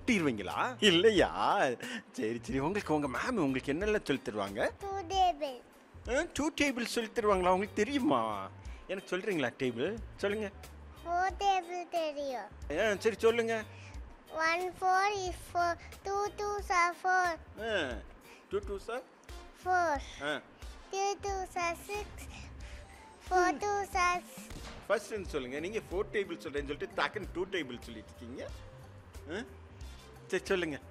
கொட்டிடுவீங்களா இல்லையா சரி சரி உங்களுக்கு உங்கள் மேம் உங்களுக்கு என்னெல்லாம் சொல்லி தருவாங்க டூ டேபிள் டூ டேபிள் சொல்லி தருவாங்களா உங்களுக்கு தெரியுமா எனக்கு சொல்கிறீங்களா டேபிள் சொல்லுங்கள் ஃபோர் டேபிள் தெரியும் ஆ சரி சொல்லுங்கள் one four is four two two sir four two two sir four ah three two sir six four two sir ஃபர்ஸ்ட்னு சொல்லுங்கள் நீங்கள் ஃபோர் டேபிள் சொல்கிறேன்னு சொல்லிட்டு டக்குன்னு டூ டேபிள் சொல்லிட்டு இருக்கீங்க ஆ? சரி சொல்லுங்கள்